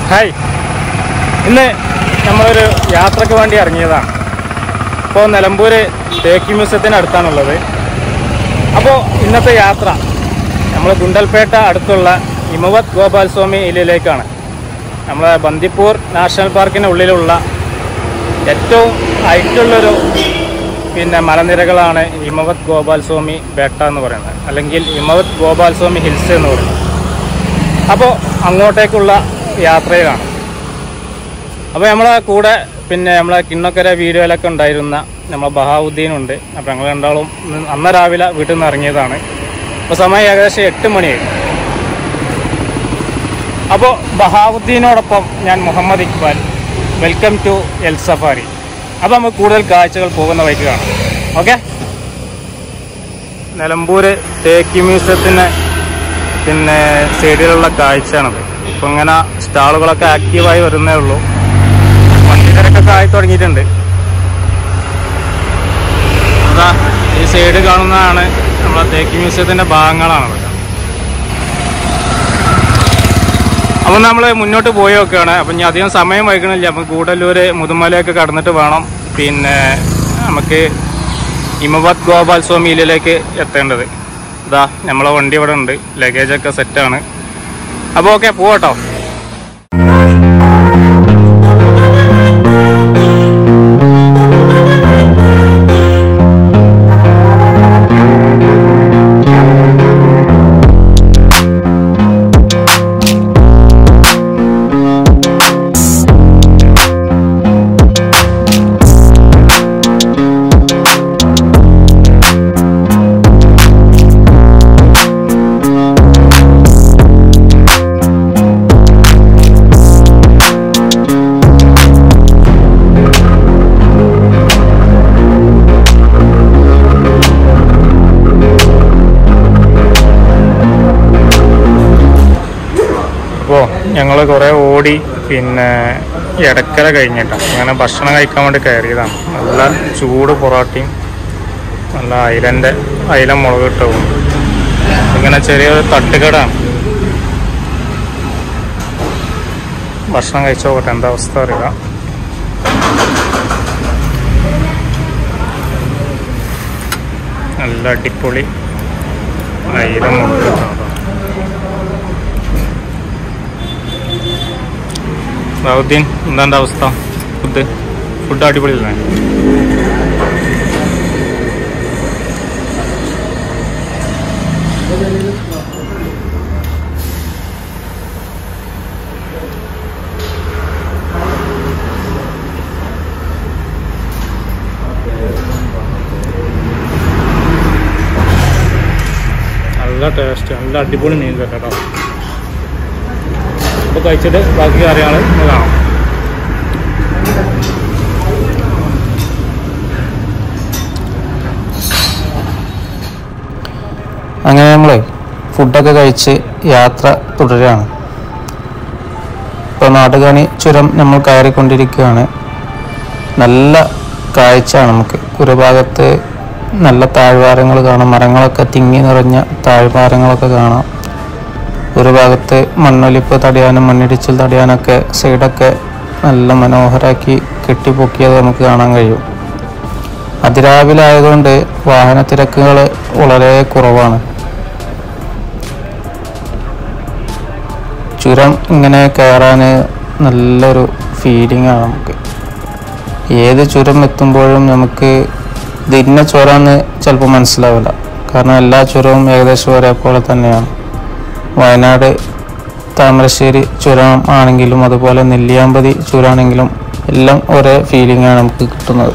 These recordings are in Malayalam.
ഹായ് ഇന്ന് നമ്മളൊരു യാത്രയ്ക്ക് വേണ്ടി ഇറങ്ങിയതാണ് ഇപ്പോൾ നിലമ്പൂർ തേക്ക് മ്യൂസിയത്തിനടുത്താണുള്ളത് അപ്പോൾ ഇന്നത്തെ യാത്ര നമ്മൾ ഗുണ്ടൽപേട്ട അടുത്തുള്ള ഇമവത് ഗോപാൽസ്വാമി ഇലയിലേക്കാണ് നമ്മളെ ബന്ദിപ്പൂർ നാഷണൽ പാർക്കിന് ഉള്ളിലുള്ള ഏറ്റവും ഹൈറ്റുള്ളൊരു പിന്നെ മലനിരകളാണ് ഇമവത് ഗോപാൽസ്വാമി ബേട്ട എന്ന് പറയുന്നത് അല്ലെങ്കിൽ ഇമവത് ഗോപാൽസ്വാമി ഹിൽസ് എന്ന് പറയുന്നത് അപ്പോൾ അങ്ങോട്ടേക്കുള്ള യാത്രയിലാണ് അപ്പോൾ നമ്മളെ കൂടെ പിന്നെ നമ്മളെ കിണ്ണക്കര വീഡിയോയിലൊക്കെ ഉണ്ടായിരുന്ന നമ്മളെ ബഹാവുദ്ദീൻ ഉണ്ട് അപ്പോൾ ഞങ്ങൾ രണ്ടാളും ഇന്ന് അന്ന് രാവിലെ വീട്ടിൽ നിന്ന് ഇറങ്ങിയതാണ് അപ്പോൾ സമയം ഏകദേശം എട്ട് മണിയായി അപ്പോൾ ബഹാവുദ്ദീനോടൊപ്പം ഞാൻ Muhammad Iqbal welcome to L Safari അപ്പോൾ നമുക്ക് കൂടുതൽ കാഴ്ചകൾ പോകുന്ന വഴിക്ക് കാണാം ഓക്കെ നിലമ്പൂർ തേക്ക് മ്യൂസിയത്തിന് പിന്നെ സൈഡിലുള്ള കാഴ്ചയാണത് ഇപ്പൊ ഇങ്ങനെ സ്റ്റാളുകളൊക്കെ ആക്റ്റീവായി വരുന്നേ ഉള്ളൂ വണ്ടി തിരക്കൊക്കെ ആയി തുടങ്ങിയിട്ടുണ്ട് അതാ ഈ സൈഡ് കാണുന്നതാണ് നമ്മളെ തേക്ക് മ്യൂസിയത്തിന്റെ ഭാഗങ്ങളാണത് അപ്പം നമ്മൾ മുന്നോട്ട് പോയി നോക്കുകയാണ് അപ്പം ഇനി അധികം സമയം വൈകണില്ല അപ്പം കൂടല്ലൂര് മുതുമലയൊക്കെ കടന്നിട്ട് വേണം പിന്നെ നമുക്ക് ഇമബാദ് ഗോപാൽ സ്വാമി ഇലയിലേക്ക് എത്തേണ്ടത് ഇതാ നമ്മളെ വണ്ടി ഇവിടെ ഉണ്ട് ലഗേജൊക്കെ സെറ്റാണ് അപ്പോൾ ഓക്കെ പോകട്ടോ അപ്പോൾ ഞങ്ങൾ കുറേ ഓടി പിന്നെ ഇടക്കര കഴിഞ്ഞിട്ടാണ് അങ്ങനെ ഭക്ഷണം കഴിക്കാൻ വേണ്ടി കയറിയതാണ് നല്ല ചൂട് പൊറോട്ടയും നല്ല അയിലൻ്റെ അയില മുളക് ഇട്ടവും ഇങ്ങനെ ചെറിയൊരു തട്ടുകടാണ് ഭക്ഷണം കഴിച്ചു നോക്കട്ടെ എന്താ അവസ്ഥ അറിയുക നല്ല അടിപൊളി അയില മുളക് ഇട്ടതാണ് ബാബുദ്ദീൻ എന്താ അവസ്ഥ ഫുഡ് ഫുഡ് അടിപൊളിയല്ലേ നല്ല ടേസ്റ്റ് നല്ല അടിപൊളി മീൻ കേട്ടോ അപ്പോൾ കഴിച്ചിട്ട് ബാക്കി കാര്യങ്ങൾ കാണാം അങ്ങനെ നമ്മൾ ഫുഡൊക്കെ കഴിച്ച് യാത്ര തുടരുകയാണ് ഇപ്പോൾ നാടുകാണി ചുരം നമ്മൾ കയറിക്കൊണ്ടിരിക്കുകയാണ് നല്ല കാഴ്ചയാണ് നമുക്ക് ഒരു ഭാഗത്ത് നല്ല താഴ്വാരങ്ങൾ കാണാം മരങ്ങളൊക്കെ തിങ്ങി നിറഞ്ഞ താഴ്വാരങ്ങളൊക്കെ കാണാം ഒരു ഭാഗത്ത് മണ്ണൊലിപ്പ് തടയാനും മണ്ണിടിച്ചിൽ തടയാനൊക്കെ സൈഡൊക്കെ നല്ല മനോഹരാക്കി കെട്ടിപ്പൊക്കിയത് നമുക്ക് കാണാൻ കഴിയും അതിരാവിലെ ആയതുകൊണ്ട് വാഹന തിരക്കുകൾ വളരെ കുറവാണ് ചുരം ഇങ്ങനെ കയറാൻ നല്ലൊരു ഫീലിംഗ് ആണ് നമുക്ക് ഏത് ചുരം എത്തുമ്പോഴും നമുക്ക് ഇത് ഇന്ന ചുരമെന്ന് ചിലപ്പോൾ മനസ്സിലാവില്ല കാരണം എല്ലാ ചുരവും ഏകദേശം ഒരേപോലെ തന്നെയാണ് വയനാട് താമരശ്ശേരി ചുരം ആണെങ്കിലും അതുപോലെ നെല്ലിയാമ്പതി ചുരമാണെങ്കിലും എല്ലാം ഒരേ ഫീലിംഗ് ആണ് നമുക്ക് കിട്ടുന്നത്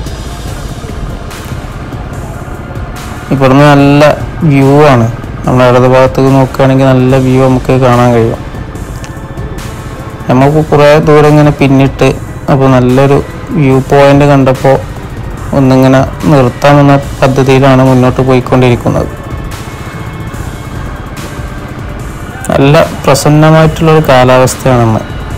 ഇവിടുന്ന് നല്ല വ്യൂ ആണ് നമ്മൾ ഇടത് ഭാഗത്തേക്ക് നോക്കുകയാണെങ്കിൽ നല്ല വ്യൂ നമുക്ക് കാണാൻ കഴിയും നമുക്ക് കുറേ ദൂരം ഇങ്ങനെ പിന്നിട്ട് അപ്പോൾ നല്ലൊരു വ്യൂ പോയിന്റ് കണ്ടപ്പോൾ ഒന്നിങ്ങനെ നിർത്താമെന്ന പദ്ധതിയിലാണ് മുന്നോട്ട് പോയിക്കൊണ്ടിരിക്കുന്നത് നല്ല പ്രസന്നമായിട്ടുള്ളൊരു കാലാവസ്ഥയാണെന്ന്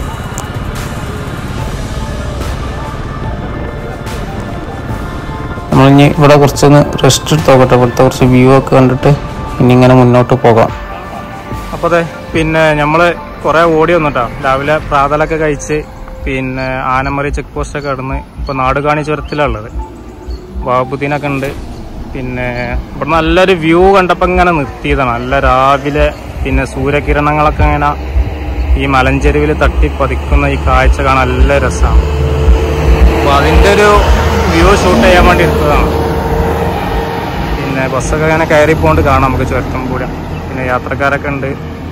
നമ്മളിനി ഇവിടെ കുറച്ചൊന്ന് റെസ്റ്റ് എടുത്ത് നോക്കട്ടെ ഇവിടുത്തെ കുറച്ച് വ്യൂ ഒക്കെ കണ്ടിട്ട് ഇനി ഇങ്ങനെ മുന്നോട്ട് പോകാം അപ്പോൾ അതെ പിന്നെ നമ്മൾ കുറേ ഓടി വന്നിട്ടാ രാവിലെ പ്രാതലൊക്കെ കഴിച്ച് പിന്നെ ആനമറി ചെക്ക് പോസ്റ്റൊക്കെ കടന്ന് ഇപ്പോൾ നാടുകാണി ചുരത്തിലുള്ളത് ബാബുദ്ദീനൊക്കെ ഉണ്ട് പിന്നെ ഇവിടെ നല്ലൊരു വ്യൂ കണ്ടപ്പോൾ ഇങ്ങനെ നിർത്തിയതാണ് നല്ല രാവിലെ പിന്നെ സൂര്യകിരണങ്ങളൊക്കെ ഇങ്ങനെ ഈ മലഞ്ചെരുവിൽ തട്ടി പതിക്കുന്ന ഈ കാഴ്ച കാണാൻ നല്ല രസമാണ് അപ്പോൾ അതിൻ്റെ ഒരു വ്യൂ ഷൂട്ട് ചെയ്യാൻ വേണ്ടി എടുത്തതാണ് പിന്നെ ബസ്സൊക്കെ ഇങ്ങനെ കയറി പോകൊണ്ട് കാണാം നമുക്ക് ചുരത്തുമ്പൂഴ പിന്നെ യാത്രക്കാരൊക്കെ ഉണ്ട്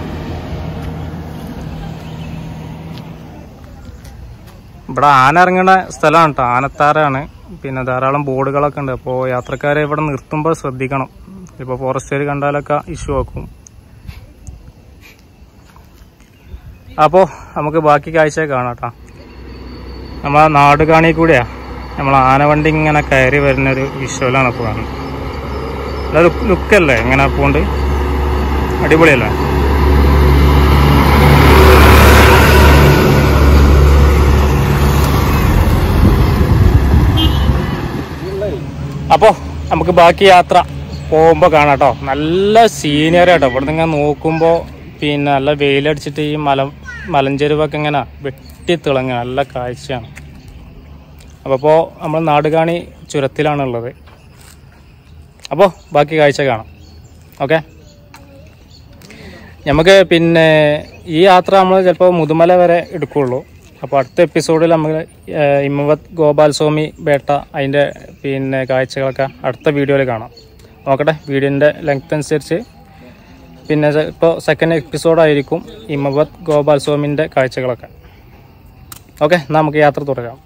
ഇവിടെ ആന ഇറങ്ങുന്ന സ്ഥലമാണ് കേട്ടോ ആനത്താരാണ് പിന്നെ ധാരാളം ബോർഡുകളൊക്കെ ഉണ്ട് അപ്പോൾ യാത്രക്കാരെ ഇവിടെ നിർത്തുമ്പോൾ ശ്രദ്ധിക്കണം ഇപ്പോൾ ഫോറസ്റ്റുകാർ കണ്ടാലൊക്കെ ഇഷ്യൂ ആക്കും അപ്പോൾ നമുക്ക് ബാക്കി കാഴ്ച കാണാം കേട്ടോ നമ്മളെ നാട് കാണി കൂടെയാ നമ്മൾ ആനവണ്ടി ഇങ്ങനെ കയറി വരുന്നൊരു വിഷ്വലാണ് ഇപ്പോൾ കാണുന്നത് അതൊരു ലുക്കല്ലേ ഇങ്ങനെ പോണ്ട് അടിപൊളിയല്ലേ അപ്പോൾ നമുക്ക് ബാക്കി യാത്ര പോകുമ്പോൾ കാണാം കേട്ടോ നല്ല സീനിയർ കേട്ടോ ഇവിടെ നിന്ന് നോക്കുമ്പോൾ പിന്നെ നല്ല വെയിലടിച്ചിട്ട് ഈ മല മലഞ്ചെരുവൊക്കെ ഇങ്ങനെ വെട്ടിത്തിളങ്ങുക നല്ല കാഴ്ചയാണ് അപ്പോൾ ഇപ്പോൾ നമ്മൾ നാടുകാണി ചുരത്തിലാണുള്ളത് അപ്പോൾ ബാക്കി കാഴ്ച കാണാം ഓക്കെ നമുക്ക് പിന്നെ ഈ യാത്ര നമ്മൾ ചിലപ്പോൾ മുതുമല വരെ എടുക്കുകയുള്ളൂ അപ്പോൾ അടുത്ത എപ്പിസോഡിൽ നമ്മൾ ഇമ്മവത് ഗോപാൽ സ്വാമി ബേട്ട അതിൻ്റെ പിന്നെ കാഴ്ചകളൊക്കെ അടുത്ത വീഡിയോയിൽ കാണാം നോക്കട്ടെ വീഡിയോൻ്റെ ലെങ്ത് അനുസരിച്ച് പിന്നെ ഇപ്പോൾ സെക്കൻഡ് എപ്പിസോഡായിരിക്കും ഇമ്മവത് ഗോപാൽ സ്വാമിൻ്റെ കാഴ്ചകളൊക്കെ ഓക്കെ എന്നാൽ നമുക്ക് യാത്ര തുടരാം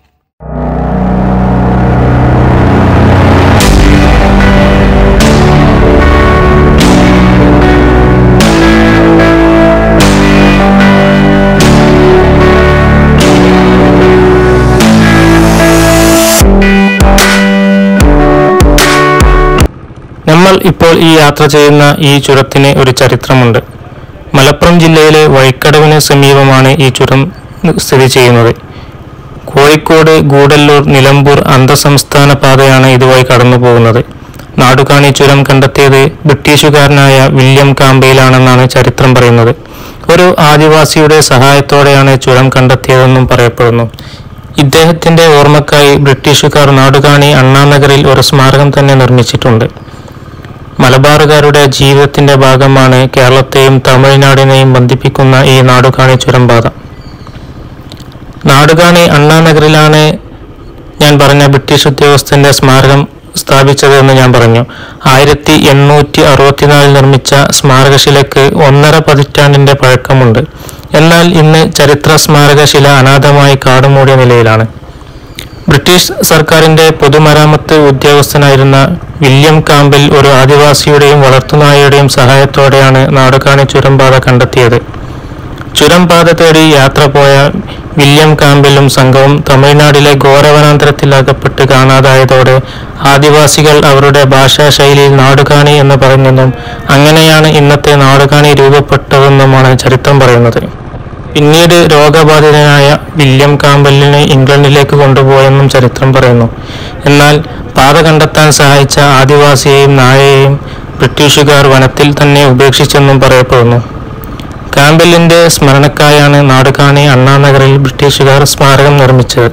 നമ്മൾ ഇപ്പോൾ ഈ യാത്ര ചെയ്യുന്ന ഈ ചുരത്തിന് ഒരു ചരിത്രമുണ്ട് മലപ്പുറം ജില്ലയിലെ വഴിക്കടവിന് സമീപമാണ് ഈ ചുരം സ്ഥിതി ചെയ്യുന്നത് കോഴിക്കോട് ഗൂഡല്ലൂർ നിലമ്പൂർ അന്തർസംസ്ഥാന പാതയാണ് ഇതുവഴി കടന്നു പോകുന്നത് നാടുകാണി ചുരം കണ്ടെത്തിയത് ബ്രിട്ടീഷുകാരനായ വില്യം കാമ്പയിലാണെന്നാണ് ചരിത്രം പറയുന്നത് ഒരു ആദിവാസിയുടെ സഹായത്തോടെയാണ് ചുരം കണ്ടെത്തിയതെന്നും പറയപ്പെടുന്നു ഇദ്ദേഹത്തിന്റെ ഓർമ്മക്കായി ബ്രിട്ടീഷുകാർ നാടുകാണി അണ്ണാനഗറിൽ ഒരു സ്മാരകം തന്നെ നിർമ്മിച്ചിട്ടുണ്ട് മലബാറുകാരുടെ ജീവിതത്തിന്റെ ഭാഗമാണ് കേരളത്തെയും തമിഴ്നാടിനെയും ബന്ധിപ്പിക്കുന്ന ഈ നാടുകാണി ചുരംപാത നാടുകാണി അണ്ണാനഗറിലാണ് ഞാൻ പറഞ്ഞ ബ്രിട്ടീഷ് ഉദ്യോഗസ്ഥന്റെ സ്മാരകം സ്ഥാപിച്ചത് എന്ന് ഞാൻ പറഞ്ഞു ആയിരത്തി എണ്ണൂറ്റി അറുപത്തിനാലിൽ നിർമ്മിച്ച സ്മാരകശിലയ്ക്ക് ഒന്നര പതിറ്റാണ്ടിന്റെ പഴക്കമുണ്ട് എന്നാൽ ഇന്ന് ചരിത്ര സ്മാരകശില അനാഥമായി കാടുമൂടിയ നിലയിലാണ് ബ്രിട്ടീഷ് സർക്കാരിന്റെ പൊതുമരാമത്ത് ഉദ്യോഗസ്ഥനായിരുന്ന വില്യം കാമ്പൽ ഒരു ആദിവാസിയുടെയും വളർത്തുനായയുടെയും സഹായത്തോടെയാണ് നാടുകാണി ചുരംപാത കണ്ടെത്തിയത് ചുരംപാത തേടി യാത്ര പോയ വില്യം കാമ്പലും സംഘവും തമിഴ്നാട്ടിലെ ഘോരവനാന്തരത്തിൽ അകപ്പെട്ട് കാണാതായതോടെ ആദിവാസികൾ അവരുടെ ഭാഷാ ശൈലിയിൽ നാടുകാണി എന്ന് പറഞ്ഞെന്നും അങ്ങനെയാണ് ഇന്നത്തെ നാടുകാണി രൂപപ്പെട്ടതെന്നുമാണ് ചരിത്രം പറയുന്നത് പിന്നീട് രോഗബാധിതനായ വില്യം കാമ്പലിനെ ഇംഗ്ലണ്ടിലേക്ക് കൊണ്ടുപോയെന്നും ചരിത്രം പറയുന്നു എന്നാൽ പാത കണ്ടെത്താൻ സഹായിച്ച ആദിവാസിയെയും നായയെയും ബ്രിട്ടീഷുകാർ വനത്തിൽ തന്നെ ഉപേക്ഷിച്ചെന്നും പറയപ്പെടുന്നു കാമ്പലിന്റെ സ്മരണക്കായാണ് നാടുകാണി അണ്ണാനഗറിൽ ബ്രിട്ടീഷുകാർ സ്മാരകം നിർമ്മിച്ചത്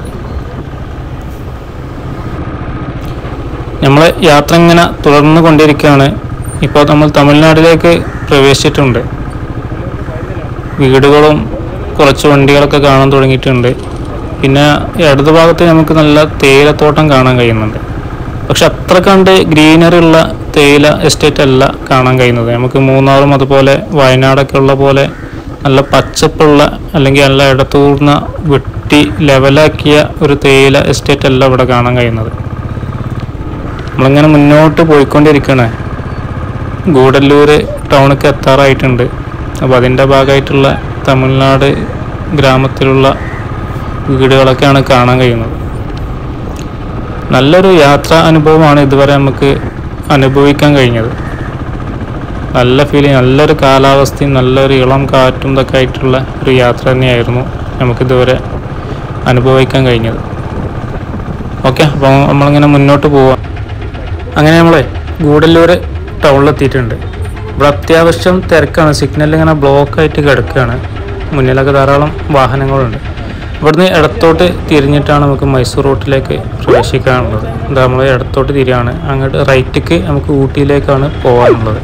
നമ്മൾ യാത്ര ഇങ്ങനെ തുടർന്നു കൊണ്ടിരിക്കുകയാണ് ഇപ്പോൾ നമ്മൾ തമിഴ്നാട്ടിലേക്ക് പ്രവേശിച്ചിട്ടുണ്ട് വീടുകളും കുറച്ച് വണ്ടികളൊക്കെ കാണാൻ തുടങ്ങിയിട്ടുണ്ട് പിന്നെ ഇടത് ഭാഗത്ത് നമുക്ക് നല്ല തേയിലത്തോട്ടം കാണാൻ കഴിയുന്നുണ്ട് പക്ഷെ അത്ര കണ്ട് ഗ്രീനറി ഉള്ള തേയില എസ്റ്റേറ്റ് അല്ല കാണാൻ കഴിയുന്നത് നമുക്ക് മൂന്നാറും അതുപോലെ വയനാടൊക്കെ ഉള്ള പോലെ നല്ല പച്ചപ്പുള്ള അല്ലെങ്കിൽ നല്ല ഇടതൂർന്ന വെട്ടി ലെവലാക്കിയ ഒരു തേയില എസ്റ്റേറ്റ് അല്ല ഇവിടെ കാണാൻ കഴിയുന്നത് നമ്മളിങ്ങനെ മുന്നോട്ട് പോയിക്കൊണ്ടിരിക്കണേ ഗൂഡല്ലൂർ ടൗണിലേക്ക് എത്താറായിട്ടുണ്ട് അപ്പോൾ അതിൻ്റെ ഭാഗമായിട്ടുള്ള തമിഴ്നാട് ഗ്രാമത്തിലുള്ള വീടുകളൊക്കെയാണ് കാണാൻ കഴിയുന്നത് നല്ലൊരു യാത്രാ അനുഭവമാണ് ഇതുവരെ നമുക്ക് അനുഭവിക്കാൻ കഴിഞ്ഞത് നല്ല ഫീലിംഗ് നല്ലൊരു കാലാവസ്ഥയും നല്ലൊരു ഇളം കാറ്റും ഇതൊക്കെ ആയിട്ടുള്ള ഒരു യാത്ര തന്നെയായിരുന്നു നമുക്കിതുവരെ അനുഭവിക്കാൻ കഴിഞ്ഞത് ഓക്കെ അപ്പോൾ നമ്മളിങ്ങനെ മുന്നോട്ട് പോവാം അങ്ങനെ നമ്മളെ ഗൂഡല്ലൂർ ടൗണിലെത്തിയിട്ടുണ്ട് ഇവിടെ അത്യാവശ്യം തിരക്കാണ് സിഗ്നൽ ഇങ്ങനെ ബ്ലോക്ക് ആയിട്ട് കിടക്കുകയാണ് മുന്നിലൊക്കെ ധാരാളം വാഹനങ്ങളുണ്ട് ഇവിടുന്ന് ഇടത്തോട്ട് തിരിഞ്ഞിട്ടാണ് നമുക്ക് മൈസൂർ റൂട്ടിലേക്ക് പ്രവേശിക്കാനുള്ളത് എന്താ നമ്മൾ ഇടത്തോട്ട് തിരിയാണ് അങ്ങോട്ട് റൈറ്റിക്ക് നമുക്ക് ഊട്ടിയിലേക്കാണ് പോകാനുള്ളത്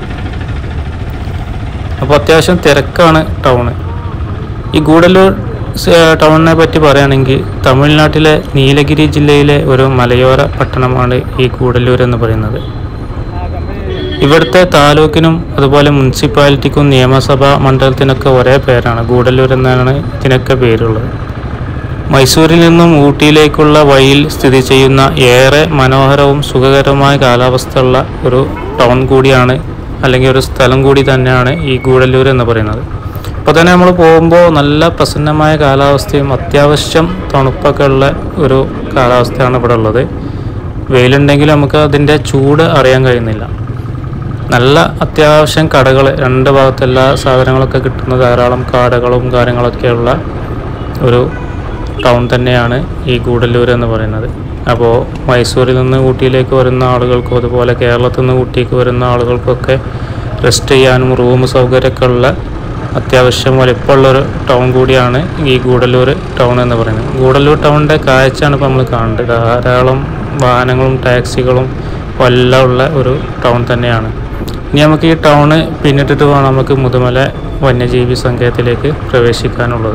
അപ്പോൾ അത്യാവശ്യം തിരക്കാണ് ടൗണ് ഈ ഗൂഡല്ലൂർ സ് ടൗണിനെ പറ്റി പറയുകയാണെങ്കിൽ തമിഴ്നാട്ടിലെ നീലഗിരി ജില്ലയിലെ ഒരു മലയോര പട്ടണമാണ് ഈ ഗൂഡല്ലൂർ എന്ന് പറയുന്നത് ഇവിടുത്തെ താലൂക്കിനും അതുപോലെ മുനിസിപ്പാലിറ്റിക്കും നിയമസഭാ മണ്ഡലത്തിനൊക്കെ ഒരേ പേരാണ് ഗൂഡല്ലൂർ എന്നാണ് ഇതിനൊക്കെ പേരുള്ളത് മൈസൂരിൽ നിന്നും ഊട്ടിയിലേക്കുള്ള വഴിയിൽ സ്ഥിതി ചെയ്യുന്ന ഏറെ മനോഹരവും സുഖകരമായ കാലാവസ്ഥയുള്ള ഒരു ടൗൺ കൂടിയാണ് അല്ലെങ്കിൽ ഒരു സ്ഥലം കൂടി തന്നെയാണ് ഈ ഗൂഡല്ലൂർ എന്ന് പറയുന്നത് അപ്പോൾ തന്നെ നമ്മൾ പോകുമ്പോൾ നല്ല പ്രസന്നമായ കാലാവസ്ഥയും അത്യാവശ്യം തണുപ്പൊക്കെ ഉള്ള ഒരു കാലാവസ്ഥയാണ് ഇവിടെ ഉള്ളത് വെയിലുണ്ടെങ്കിൽ നമുക്ക് അതിൻ്റെ ചൂട് അറിയാൻ കഴിയുന്നില്ല നല്ല അത്യാവശ്യം കടകൾ രണ്ട് ഭാഗത്ത് എല്ലാ സാധനങ്ങളൊക്കെ കിട്ടുന്ന ധാരാളം കടകളും കാര്യങ്ങളൊക്കെയുള്ള ഒരു ടൗൺ തന്നെയാണ് ഈ ഗൂഡല്ലൂർ എന്ന് പറയുന്നത് അപ്പോൾ മൈസൂരിൽ നിന്ന് ഊട്ടിയിലേക്ക് വരുന്ന ആളുകൾക്കും അതുപോലെ കേരളത്തിൽ നിന്ന് ഊട്ടിക്ക് വരുന്ന ആളുകൾക്കൊക്കെ റെസ്റ്റ് ചെയ്യാനും റൂം സൗകര്യമൊക്കെ ഉള്ള അത്യാവശ്യം വലിപ്പമുള്ളൊരു ടൗൺ കൂടിയാണ് ഈ ഗൂഡല്ലൂർ ടൗൺ എന്ന് പറയുന്നത് ഗൂഡല്ലൂർ ടൗണിൻ്റെ കാഴ്ചയാണ് ഇപ്പോൾ നമ്മൾ കാണേണ്ടത് ധാരാളം വാഹനങ്ങളും ടാക്സികളും എല്ലാം ഉള്ള ഒരു ടൗൺ തന്നെയാണ് ഇനി നമുക്ക് ഈ ടൗണ് പിന്നിട്ടിട്ട് വേണം നമുക്ക് മുതുമല വന്യജീവി സങ്കേതത്തിലേക്ക് പ്രവേശിക്കാനുള്ളത്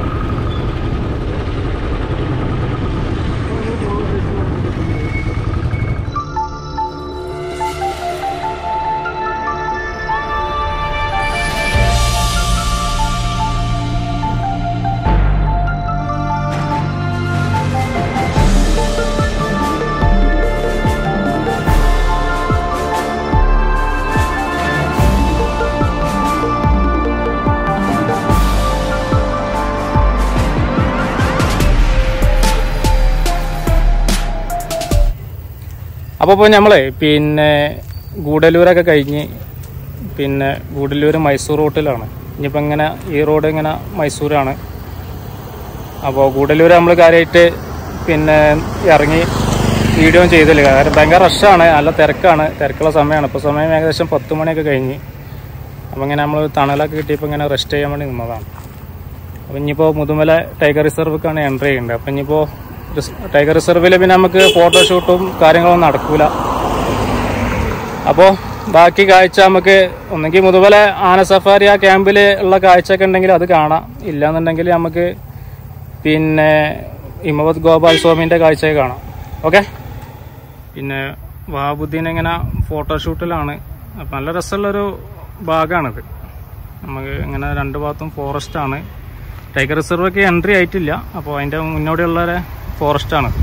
അപ്പോൾ ഇപ്പോൾ നമ്മളെ പിന്നെ ഗൂഡല്ലൂരൊക്കെ കഴിഞ്ഞ് പിന്നെ ഗൂഡല്ലൂർ മൈസൂർ റൂട്ടിലാണ് ഇനിയിപ്പോൾ ഇങ്ങനെ ഈ റോഡ് ഇങ്ങനെ മൈസൂരാണ് അപ്പോൾ ഗൂഡല്ലൂർ നമ്മൾ കാര്യമായിട്ട് പിന്നെ ഇറങ്ങി വീഡിയോ ചെയ്തില്ല കാരണം ഭയങ്കര റഷാണ് നല്ല തിരക്കാണ് തിരക്കുള്ള സമയമാണ് ഇപ്പോൾ സമയം ഏകദേശം പത്ത് മണിയൊക്കെ കഴിഞ്ഞ് അപ്പോൾ ഇങ്ങനെ നമ്മൾ തണലൊക്കെ കിട്ടിയപ്പോൾ ഇങ്ങനെ റെസ്റ്റ് ചെയ്യാൻ വേണ്ടി നിന്നതാണ് അപ്പോൾ ഇനിയിപ്പോൾ മുതുമല ടൈഗർ റിസർവിലേക്കാണ് എൻട്രി ചെയ്യേണ്ടത് അപ്പോൾ ഇനിയിപ്പോൾ റിസ്- ടൈഗർ റിസർവിൽ പിന്നെ നമുക്ക് ഫോട്ടോഷൂട്ടും കാര്യങ്ങളൊന്നും നടക്കൂല അപ്പോൾ ബാക്കി കാഴ്ച നമുക്ക് ഒന്നെങ്കിൽ മുതുമല ആന സഫാരി ആ ക്യാമ്പിൽ ഉള്ള കാഴ്ചയൊക്കെ ഉണ്ടെങ്കിൽ അത് കാണാം ഇല്ലാന്നുണ്ടെങ്കിൽ നമുക്ക് പിന്നെ ഇമവത് ഗോപാൽ സ്വാമിൻ്റെ കാഴ്ചയൊക്കെ കാണാം ഓക്കെ പിന്നെ വാബുദ്ദീൻ ഇങ്ങനെ ഫോട്ടോഷൂട്ടിലാണ് അപ്പം നല്ല രസമുള്ളൊരു ഭാഗമാണിത് നമുക്ക് ഇങ്ങനെ രണ്ട് ഭാഗത്തും ഫോറസ്റ്റ് ആണ് ടൈഗർ റിസർവ് ഒക്കെ എൻട്രി ആയിട്ടില്ല അപ്പോൾ അതിൻ്റെ മുന്നോടിയുള്ള ഒരു ഫോറസ്റ്റ് ആണ്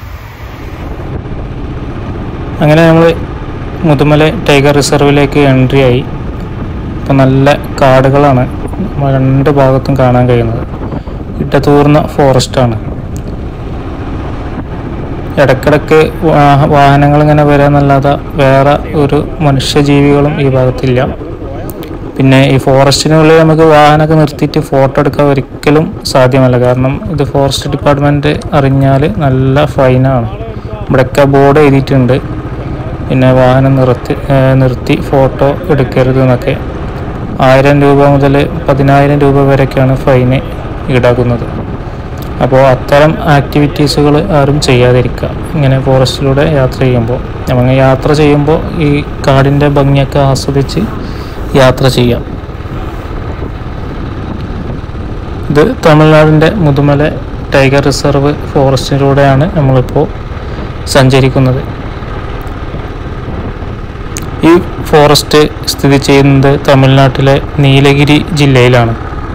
അങ്ങനെ നമ്മൾ മുതുമല ടൈഗർ റിസർവിലേക്ക് എൻട്രി ആയി ഇപ്പം നല്ല കാടുകളാണ് നമ്മൾ രണ്ട് ഭാഗത്തും കാണാൻ കഴിയുന്നത് ഇട്ടതൂർന്ന ഫോറസ്റ്റാണ് ഇടക്കിടക്ക് വാഹ- വാഹനങ്ങൾ ഇങ്ങനെ വരാന്നല്ലാതെ വേറെ ഒരു മനുഷ്യജീവികളും ഈ ഭാഗത്തില്ല പിന്നെ ഈ ഫോറസ്റ്റിനുള്ളിൽ നമുക്ക് വാഹനമൊക്കെ നിർത്തിയിട്ട് ഫോട്ടോ എടുക്കാൻ ഒരിക്കലും സാധ്യമല്ല കാരണം ഇത് ഫോറസ്റ്റ് ഡിപ്പാർട്ട്മെൻറ്റ് അറിഞ്ഞാൽ നല്ല ഫൈനാണ് ഇവിടെയൊക്കെ ബോർഡ് എഴുതിയിട്ടുണ്ട് പിന്നെ വാഹനം നിർത്തി ഏഹ് നിർത്തി ഫോട്ടോ എടുക്കരുത് എന്നൊക്കെ ആയിരം രൂപ മുതൽ പതിനായിരം രൂപ വരെയൊക്കെയാണ് ഫൈന് ഈടാക്കുന്നത് അപ്പോൾ അത്തരം ആക്ടിവിറ്റീസുകൾ ആരും ചെയ്യാതിരിക്കുക ഇങ്ങനെ ഫോറസ്റ്റിലൂടെ യാത്ര ചെയ്യുമ്പോൾ നമ്മൾ യാത്ര ചെയ്യുമ്പോൾ ഈ കാടിൻ്റെ ഭംഗിയൊക്കെ ആസ്വദിച്ച് യാത്ര ചെയ്യാം ഇത് തമിഴ്നാടിൻ്റെ മുതുമല ടൈഗർ റിസർവ് ഫോറസ്റ്റിലൂടെയാണ് നമ്മളിപ്പോൾ സഞ്ചരിക്കുന്നത് ഈ ഫോറസ്റ്റ് സ്ഥിതി ചെയ്യുന്നത് തമിഴ്നാട്ടിലെ നീലഗിരി ജില്ലയിലാണ്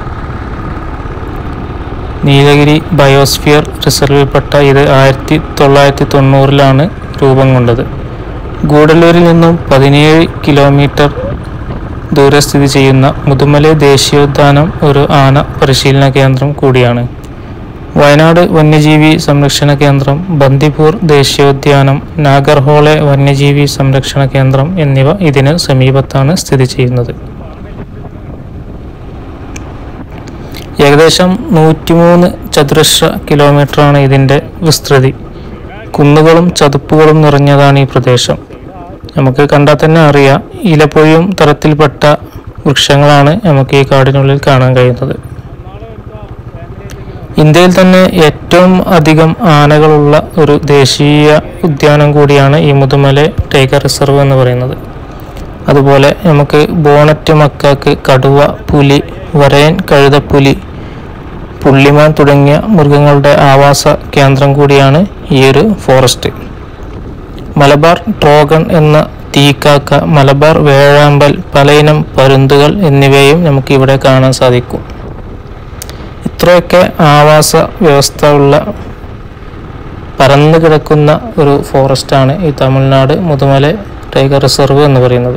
നീലഗിരി ബയോസ്ഫിയർ റിസർവിൽപ്പെട്ട ഇത് ആയിരത്തി തൊള്ളായിരത്തി തൊണ്ണൂറിലാണ് രൂപം കൊണ്ടത് ഗൂഡല്ലൂരിൽ നിന്നും പതിനേഴ് കിലോമീറ്റർ ദൂരെ സ്ഥിതി ചെയ്യുന്ന മുതുമല ദേശീയോദ്യാനം ഒരു ആന പരിശീലന കേന്ദ്രം കൂടിയാണ് വയനാട് വന്യജീവി സംരക്ഷണ കേന്ദ്രം ബന്ദിപ്പൂർ ദേശീയോദ്യാനം നാഗർഹോളെ വന്യജീവി സംരക്ഷണ കേന്ദ്രം എന്നിവ ഇതിന് സമീപത്താണ് സ്ഥിതി ചെയ്യുന്നത് ഏകദേശം നൂറ്റിമൂന്ന് ചതുരശ്ര കിലോമീറ്ററാണ് ഇതിൻ്റെ വിസ്തൃതി കുന്നുകളും ചതുപ്പുകളും നിറഞ്ഞതാണ് ഈ പ്രദേശം നമുക്ക് കണ്ടാൽ തന്നെ അറിയാം ഇലപ്പൊഴിയും തരത്തിൽപ്പെട്ട വൃക്ഷങ്ങളാണ് നമുക്ക് ഈ കാടിനുള്ളിൽ കാണാൻ കഴിയുന്നത് ഇന്ത്യയിൽ തന്നെ ഏറ്റവും അധികം ആനകളുള്ള ഒരു ദേശീയ ഉദ്യാനം കൂടിയാണ് ഈ മുതുമല ടൈഗർ റിസർവ് എന്ന് പറയുന്നത് അതുപോലെ നമുക്ക് ബോണറ്റ് മക്കാക്ക് കടുവ പുലി വരയൻ കഴുതപ്പുലി പുള്ളിമാൻ തുടങ്ങിയ മൃഗങ്ങളുടെ ആവാസ കേന്ദ്രം കൂടിയാണ് ഈ ഒരു ഫോറസ്റ്റ് മലബാർ ട്രോഗൺ എന്ന തീക്കാക്ക മലബാർ വേഴാമ്പൽ പലയിനം പരുന്തുകൾ എന്നിവയും നമുക്ക് ഇവിടെ കാണാൻ സാധിക്കും ഇത്രയൊക്കെ ആവാസ വ്യവസ്ഥ ഉള്ള പരന്നു കിടക്കുന്ന ഒരു ഫോറസ്റ്റാണ് ഈ തമിഴ്നാട് മുതുമല ടൈഗർ റിസർവ് എന്ന് പറയുന്നത്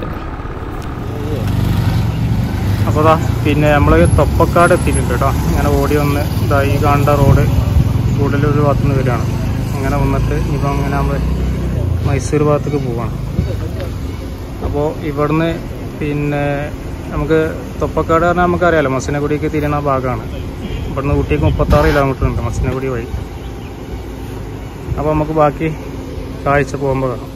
അപ്പോൾ ദാ പിന്നെ നമ്മൾ തൊപ്പക്കാട് എത്തിയിട്ടുണ്ട് കേട്ടോ അങ്ങനെ ഓടി വന്ന് ഇതാ ഈ കാണേണ്ട റോഡ് കൂടുതലൊരു ഭാഗത്തു നിന്ന് വരികയാണ് അങ്ങനെ വന്നിട്ട് ഇപ്പം അങ്ങനെ നമ്മൾ മൈസൂർ ഭാഗത്തേക്ക് പോവാണ് അപ്പോൾ ഇവിടുന്ന് പിന്നെ നമുക്ക് തൊപ്പക്കാട് പറഞ്ഞാൽ നമുക്കറിയാലോ മസിനഗുഡിക്ക് തിരിയണ ഭാഗമാണ് ഇവിടുന്ന് ഊട്ടിക്ക് മുപ്പത്താറ് കിലോമീറ്റർ ഉണ്ട് മസിനഗുഡി വഴി അപ്പോൾ നമുക്ക് ബാക്കി കാഴ്ച പോകുമ്പോൾ കാണാം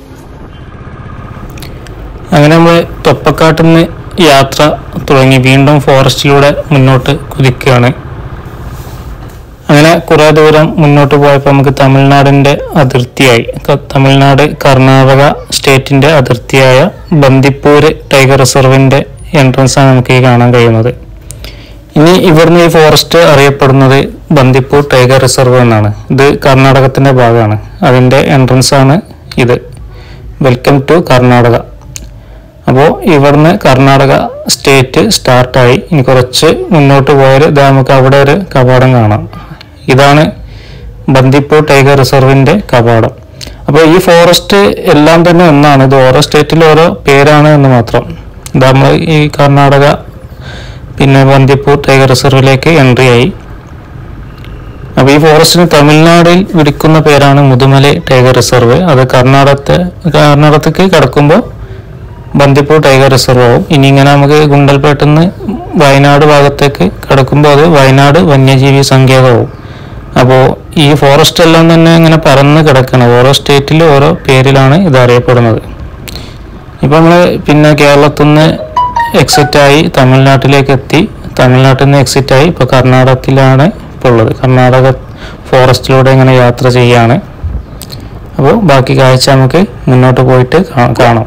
അങ്ങനെ നമ്മൾ തൊപ്പക്കാട്ടിൽ നിന്ന് യാത്ര തുടങ്ങി വീണ്ടും ഫോറസ്റ്റിലൂടെ മുന്നോട്ട് കുതിക്കുകയാണ് അങ്ങനെ കുറേ ദൂരം മുന്നോട്ട് പോയപ്പോൾ നമുക്ക് തമിഴ്നാടിൻ്റെ അതിർത്തിയായി ക- തമിഴ്നാട് കർണാടക സ്റ്റേറ്റിൻ്റെ അതിർത്തിയായ ബന്ദിപ്പൂര് ടൈഗർ റിസർവിൻ്റെ എൻട്രൻസ് ആണ് നമുക്ക് ഈ കാണാൻ കഴിയുന്നത് ഇനി ഇവിടുന്ന് ഈ ഫോറസ്റ്റ് അറിയപ്പെടുന്നത് ബന്ദിപ്പൂർ ടൈഗർ റിസർവ് എന്നാണ് ഇത് കർണാടകത്തിൻ്റെ ഭാഗമാണ് അതിൻ്റെ എൻട്രൻസ് ആണ് ഇത് വെൽക്കം ടു കർണാടക അപ്പോൾ ഇവിടുന്ന് കർണാടക സ്റ്റേറ്റ് സ്റ്റാർട്ടായി ഇനി കുറച്ച് മുന്നോട്ട് പോയാൽ ഇതാ നമുക്ക് അവിടെ ഒരു കവാടം കാണാം ഇതാണ് ബന്ദിപ്പൂർ ടൈഗർ റിസർവിൻ്റെ കവാടം അപ്പോൾ ഈ ഫോറസ്റ്റ് എല്ലാം തന്നെ ഒന്നാണ് ഇത് ഓരോ സ്റ്റേറ്റിൽ ഓരോ പേരാണ് എന്ന് മാത്രം ഇതാ നമ്മൾ ഈ കർണാടക പിന്നെ ബന്ദിപ്പൂർ ടൈഗർ റിസർവിലേക്ക് എൻട്രി ആയി അപ്പോൾ ഈ ഫോറസ്റ്റിന് തമിഴ്നാടിൽ വിളിക്കുന്ന പേരാണ് മുതുമല ടൈഗർ റിസർവ് അത് കർണാടകത്തെ കർണാടകത്തേക്ക് കടക്കുമ്പോൾ ബന്ദിപ്പൂർ ടൈഗർ റിസർവ് ആവും ഇനി ഇങ്ങനെ നമുക്ക് ഗുണ്ടൽപേട്ടിൽ നിന്ന് വയനാട് ഭാഗത്തേക്ക് കടക്കുമ്പോൾ അത് വയനാട് വന്യജീവി സങ്കേതമാവും അപ്പോൾ ഈ ഫോറസ്റ്റ് എല്ലാം തന്നെ ഇങ്ങനെ പരന്ന് കിടക്കണം ഓരോ സ്റ്റേറ്റിൽ ഓരോ പേരിലാണ് ഇത് അറിയപ്പെടുന്നത് ഇപ്പം നമ്മൾ പിന്നെ കേരളത്തിൽ നിന്ന് എക്സിറ്റ് ആയി തമിഴ്നാട്ടിലേക്ക് എത്തി തമിഴ്നാട്ടിൽ നിന്ന് എക്സിറ്റ് ആയി ഇപ്പോൾ കർണാടകത്തിലാണ് ഇപ്പോൾ ഉള്ളത് കർണാടക ഫോറസ്റ്റിലൂടെ ഇങ്ങനെ യാത്ര ചെയ്യാണ് അപ്പോൾ ബാക്കി കാഴ്ച നമുക്ക് മുന്നോട്ട് പോയിട്ട് കാ- കാണാം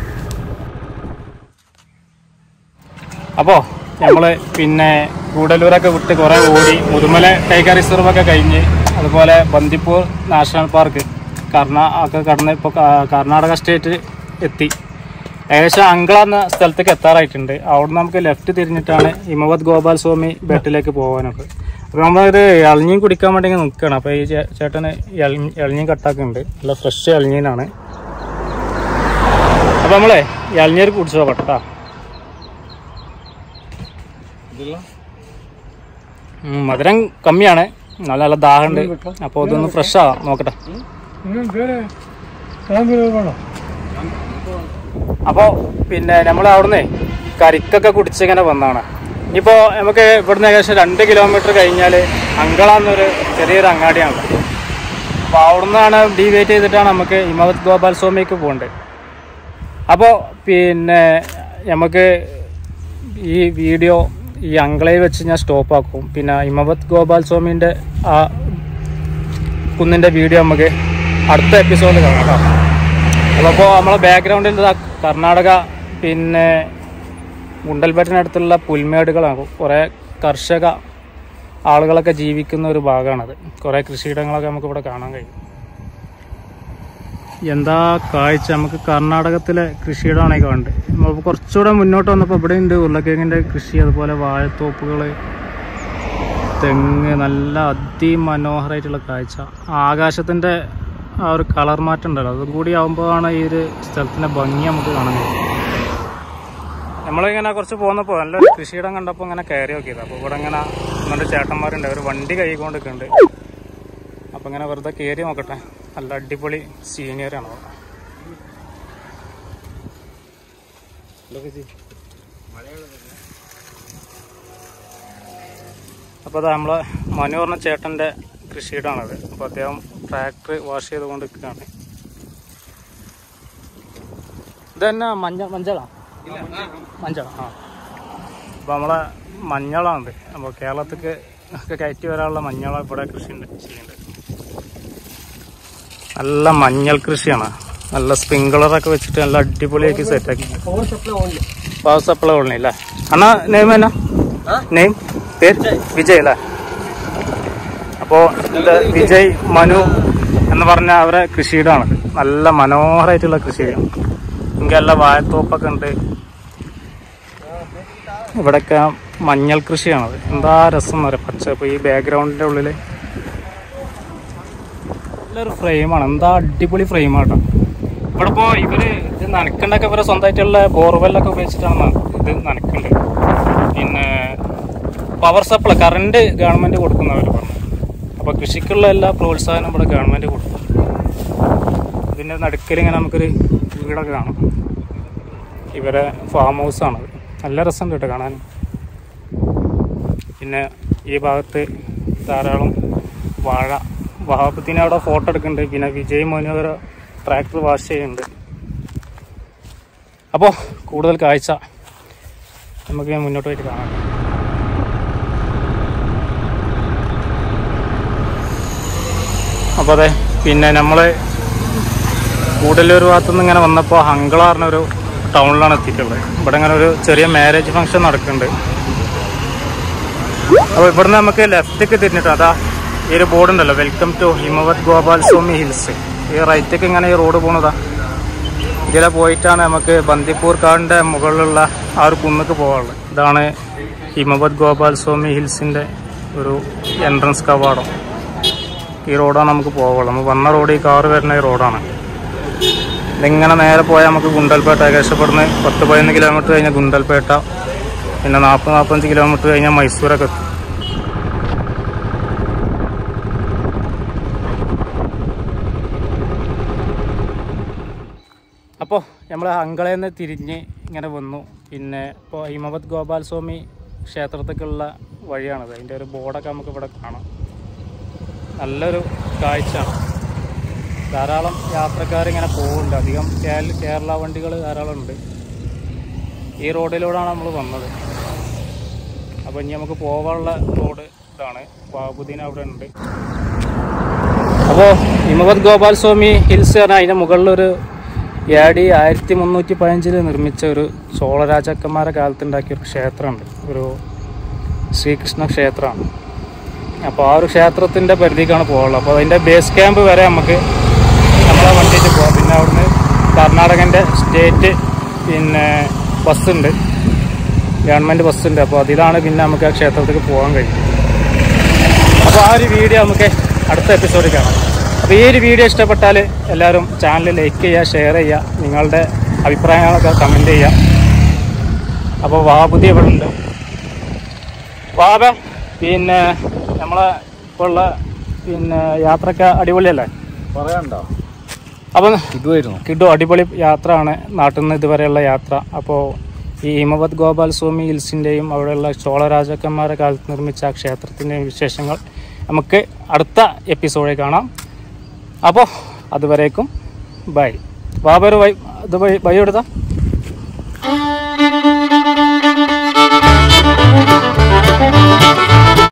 അപ്പോൾ നമ്മൾ പിന്നെ ഗൂഡല്ലൂരൊക്കെ വിട്ട് കുറേ ഓടി മുതുമല ടൈഗർ റിസർവ് ഒക്കെ കഴിഞ്ഞ് അതുപോലെ ബന്ദിപ്പൂർ നാഷണൽ പാർക്ക് കർണാ ഒക്കെ കടന്ന് ഇപ്പോൾ കർണാടക സ്റ്റേറ്റ് എത്തി ഏകദേശം അങ്കള എന്ന സ്ഥലത്തേക്ക് എത്താറായിട്ടുണ്ട് അവിടെ നമുക്ക് ലെഫ്റ്റ് തിരിഞ്ഞിട്ടാണ് ഹിമവത് ഗോപാൽ സ്വാമി ബെട്ടിലേക്ക് പോകാനൊക്കെ അപ്പോൾ നമ്മളൊരു ഇളഞ്ഞീൻ കുടിക്കാൻ വേണ്ടി ഇങ്ങനെ നിൽക്കുകയാണ് അപ്പോൾ ഈ ചേ- ചേട്ടന് ഇളഞ്ഞി- ഇളഞ്ഞീൻ കട്ടാക്കുന്നുണ്ട് നല്ല ഫ്രഷ് ഇളഞ്ഞീനാണ് അപ്പോൾ നമ്മളെ ഇളഞ്ഞീർ കുടിച്ചു നോക്കട്ടെ കേട്ടോ ഉം, മധുരം കമ്മിയാണ് നല്ല നല്ല ദാഹമുണ്ട് അപ്പോൾ ഇതൊന്ന് ഫ്രഷ് ആവാം നോക്കട്ടെ അപ്പോൾ പിന്നെ നമ്മൾ അവിടുന്ന് കരിക്കൊക്കെ കുടിച്ചിങ്ങനെ വന്നതാണ് ഇനിയിപ്പോൾ നമുക്ക് ഇവിടുന്ന് ഏകദേശം രണ്ട് കിലോമീറ്റർ കഴിഞ്ഞാൽ അങ്കള എന്നൊരു ചെറിയൊരു അങ്ങാടിയാണ് അപ്പോൾ അവിടുന്നാണ് ഡീവേറ്റ് ചെയ്തിട്ടാണ് നമുക്ക് ഹിമവത് ഗോപാൽ സ്വാമിക്ക് പോകേണ്ടത് അപ്പോൾ പിന്നെ നമുക്ക് ഈ വീഡിയോ ഈ അങ്കളയിൽ വെച്ച് ഞാൻ സ്റ്റോപ്പ് ആക്കും പിന്നെ ഹിമവത് ഗോപാൽ സ്വാമിൻ്റെ ആ കുന്നിൻ്റെ വീഡിയോ നമുക്ക് അടുത്ത എപ്പിസോഡിൽ കാണാം കേട്ടോ അപ്പോൾ നമ്മളെ ബാക്ക്ഗ്രൗണ്ടിൽ ഇതാ കർണാടക പിന്നെ ഗുണ്ടൽപേട്ടിനടുത്തുള്ള പുൽമേടുകളാണ് കുറേ കർഷക ആളുകളൊക്കെ ജീവിക്കുന്ന ഒരു ഭാഗമാണത് കുറേ കൃഷിയിടങ്ങളൊക്കെ നമുക്ക് ഇവിടെ കാണാൻ കഴിയും എന്താ കാഴ്ച നമുക്ക് കർണാടകത്തിലെ കൃഷിയിടമാണ് ഈ കാണുന്നത് നമ്മൾ കുറച്ചുകൂടെ മുന്നോട്ട് വന്നപ്പോൾ ഇവിടെ ഉണ്ട് ഉരുളക്കിഴങ്ങിൻ്റെ കൃഷി അതുപോലെ വാഴത്തോപ്പുകൾ തെങ്ങ് നല്ല അതിമനോഹരമായിട്ടുള്ള കാഴ്ച ആകാശത്തിൻ്റെ ആ ഒരു കളർ മാറ്റം ഉണ്ടല്ലോ അതും കൂടി ആകുമ്പോഴാണ് ഈ ഒരു സ്ഥലത്തിൻ്റെ ഭംഗി നമുക്ക് കാണാൻ കഴിയും നമ്മളിങ്ങനെ കുറച്ച് പോന്നപ്പോൾ നല്ല കൃഷിയിടം കണ്ടപ്പോൾ ഇങ്ങനെ കയറി നോക്കിയത് അപ്പോൾ ഇവിടെ ഇങ്ങനെ ഒന്നുണ്ട് ചേട്ടന്മാരുണ്ട് അവർ വണ്ടി കൈകൊണ്ടിരിക്കുന്നുണ്ട് അപ്പം ഇങ്ങനെ വെറുതെ കയറി നോക്കട്ടെ നല്ല അടിപൊളി സീനിയറാണ് അവിടെ അപ്പോൾ അത് നമ്മളെ മനു പറഞ്ഞ ചേട്ടൻ്റെ കൃഷിയിടാണത് അപ്പോൾ അദ്ദേഹം ട്രാക്ടർ വാഷ് ചെയ്തുകൊണ്ട് നിൽക്കുകയാണ് ഇതന്നെ മഞ്ഞ മഞ്ചളാ മഞ്ചള ആ അപ്പോൾ നമ്മളെ മഞ്ഞളാണ് അപ്പോൾ കേരളത്തിക്ക് ഒക്കെ കയറ്റി വരാനുള്ള മഞ്ഞള ഇവിടെ കൃഷി ഉണ്ട് ചെയ്യുന്നുണ്ട് നല്ല മഞ്ഞൾ കൃഷിയാണ് നല്ല സ്പ്രിങ്കളറൊക്കെ വെച്ചിട്ട് നല്ല അടിപൊളിയാക്കി സെറ്റാക്കി power supply only power supply ഉള്ളി അല്ലേ അണ്ണാ നെയിം എന്നാ നെയിം പേര് വിജയ് അല്ലേ അപ്പോ ഇത് വിജയ് മനു എന്ന് പറഞ്ഞ അവരെ കൃഷിയിടാണ് നല്ല മനോഹരമായിട്ടുള്ള കൃഷിയാണ് എനിക്ക് നല്ല വാഴത്തോപ്പൊക്കെ ഉണ്ട് ഇവിടെയൊക്കെ മഞ്ഞൾ കൃഷിയാണത് എന്താ രസം എന്ന് പറയാം പച്ച ഇപ്പൊ ഈ ബാക്ക്ഗ്രൗണ്ടിന്റെ ഉള്ളില് നല്ലൊരു ഫ്രെയിമാണ് എന്താ അടിപൊളി ഫ്രെയിമാട്ടോ ഇവിടെ ഇപ്പോ ഇവര് ഇത് നനക്കണ്ടൊക്കെ ഇവരെ സ്വന്തമായിട്ടുള്ള ബോർവെല്ലൊക്കെ ഉപയോഗിച്ചിട്ടാണ് ഇത് നനക്കുന്നുണ്ട് പിന്നെ പവർ സപ്ലൈ കറണ്ട് ഗവൺമെന്റ് കൊടുക്കുന്നവർ പറഞ്ഞു അപ്പൊ കൃഷിക്കുള്ള എല്ലാ പ്രോത്സാഹനം ഇവിടെ ഗവൺമെന്റ് കൊടുക്കും ഇതിന്റെ നടുക്കൽ ഇങ്ങനെ നമുക്കൊരു വീടൊക്കെ കാണാം ഇവരെ ഫാം ഹൗസ് ആണത് നല്ല രസമുണ്ട് കേട്ടോ കാണാൻ പിന്നെ ഈ ഭാഗത്ത് ധാരാളം വാഴ വഹാബത്തിന് അവിടെ ഫോട്ടോ എടുക്കുന്നുണ്ട് പിന്നെ വിജയ് മോനോഹര ട്രാക്ടർ വാഷ് ചെയ്യുന്നുണ്ട് അപ്പോൾ കൂടുതൽ കാഴ്ച നമുക്ക് മുന്നോട്ട് പോയിട്ട് കാണാം അപ്പോൾ അതെ പിന്നെ നമ്മൾ കൂടല്ലൂർ ഭാഗത്തുനിന്ന് ഇങ്ങനെ വന്നപ്പോൾ ഹങ്കള പറഞ്ഞൊരു ടൗണിലാണ് എത്തിയിട്ടുള്ളത് ഇവിടെ ഇങ്ങനെ ഒരു ചെറിയ മാരേജ് ഫംഗ്ഷൻ നടക്കുന്നുണ്ട് അപ്പോൾ ഇവിടുന്ന് നമുക്ക് ലെഫ്റ്റൊക്കെ തിരിഞ്ഞിട്ട് അതാ ഈ ഒരു ബോർഡ് ഉണ്ടല്ലോ welcome to Himavad Gopal Swamy hills ഈ റൈറ്റൊക്കെ ഇങ്ങനെ ഈ റോഡ് പോണതാ ഇതിലെ പോയിട്ടാണ് നമുക്ക് ബന്ദിപ്പൂർ കാടിൻ്റെ മുകളിലുള്ള ആ ഒരു കുന്നക്ക് പോകാനുള്ളത് ഇതാണ് ഹിമവത് ഗോപാൽ സ്വാമി ഹിൽസിൻ്റെ ഒരു എൻട്രൻസ് കവാടം ഈ റോഡാണ് നമുക്ക് പോകാനുള്ളത് നമ്മൾ വന്ന റോഡ് ഈ കാറ് വരുന്ന ഈ റോഡാണ് ഇതിങ്ങനെ നേരെ പോയാൽ നമുക്ക് ഗുണ്ടൽപേട്ട ഏകദേശം ഇവിടുന്ന് പത്ത് പതിനൊന്ന് കിലോമീറ്റർ കഴിഞ്ഞാൽ ഗുണ്ടൽപേട്ട പിന്നെ നാൽപ്പത് നാൽപ്പത്തഞ്ച് കിലോമീറ്റർ കഴിഞ്ഞാൽ മൈസൂരൊക്കെ എത്തും അപ്പോൾ നമ്മൾ അങ്കളയിൽ നിന്ന് തിരിഞ്ഞ് ഇങ്ങനെ വന്നു പിന്നെ ഇപ്പോൾ ഹിമവത് ഗോപാൽ സ്വാമി ക്ഷേത്രത്തേക്കുള്ള വഴിയാണത് അതിൻ്റെ ഒരു ബോർഡൊക്കെ നമുക്ക് ഇവിടെ കാണാം നല്ലൊരു കാഴ്ചയാണ് ധാരാളം യാത്രക്കാർ ഇങ്ങനെ പോകുന്നുണ്ട് അധികം കേരള കേരള വണ്ടികൾ ധാരാളം ഉണ്ട് ഈ റോഡിലൂടെയാണ് നമ്മൾ വന്നത് അപ്പോൾ ഇനി നമുക്ക് പോകാനുള്ള റോഡ് ഇതാണ് ബാബുദ്ദീൻ അവിടെ ഉണ്ട് അപ്പോൾ ഹിമവത് ഗോപാൽ സ്വാമി ഹിൽസ് പറഞ്ഞാൽ അതിൻ്റെ മുകളിലൊരു എ ഡി ആയിരത്തി മുന്നൂറ്റി പതിനഞ്ചിൽ നിർമ്മിച്ച ഒരു ചോള രാജാക്കന്മാരെ കാലത്തുണ്ടാക്കിയ ഒരു ക്ഷേത്രമുണ്ട് ഒരു ശ്രീകൃഷ്ണ ക്ഷേത്രമാണ് അപ്പോൾ ആ ഒരു ക്ഷേത്രത്തിൻ്റെ പരിധിക്കാണ് പോകുള്ളത് അപ്പോൾ അതിൻ്റെ ബേസ് ക്യാമ്പ് വരെ നമുക്ക് നമ്മളെ വണ്ടിയിട്ട് പോകാം പിന്നെ അവിടുന്ന് കർണാടകൻ്റെ സ്റ്റേറ്റ് പിന്നെ ബസ്സുണ്ട് ഗവൺമെൻറ് ബസ്സുണ്ട് അപ്പോൾ അതിലാണ് പിന്നെ നമുക്ക് ആ ക്ഷേത്രത്തിലേക്ക് പോകാൻ കഴിയും അപ്പോൾ ആ ഒരു വീഡിയോ നമുക്ക് അടുത്ത എപ്പിസോഡിൽ കാണാം അപ്പോൾ ഈ ഒരു വീഡിയോ ഇഷ്ടപ്പെട്ടാൽ എല്ലാവരും ചാനൽ ലൈക്ക് ചെയ്യുക ഷെയർ ചെയ്യുക നിങ്ങളുടെ അഭിപ്രായങ്ങളൊക്കെ കമൻറ്റ് ചെയ്യുക അപ്പോൾ വാബുദി ഇവിടെ ഉണ്ട് വാബ പിന്നെ നമ്മളെ ഇപ്പോൾ ഉള്ള പിന്നെ യാത്രയൊക്കെ അടിപൊളിയല്ലേ പറയാണ്ടോ അപ്പം ഇതുമായിരുന്നു കിട്ടു അടിപൊളി യാത്രയാണ് നാട്ടിൽ നിന്ന് ഇതുവരെയുള്ള യാത്ര അപ്പോൾ ഈ ഹിമവത് ഗോപാൽ സ്വാമി ഹിൽസിൻ്റെയും അവിടെയുള്ള ചോള രാജാക്കന്മാരുടെ കാലത്ത് നിർമ്മിച്ച ആ ക്ഷേത്രത്തിൻ്റെയും വിശേഷങ്ങൾ നമുക്ക് അടുത്ത എപ്പിസോഡിൽ കാണാം അപ്പോൾ അതുവരേക്കും ബൈ ബാബർ ബൈ ഇത് ബൈ ബൈ എടുത്താ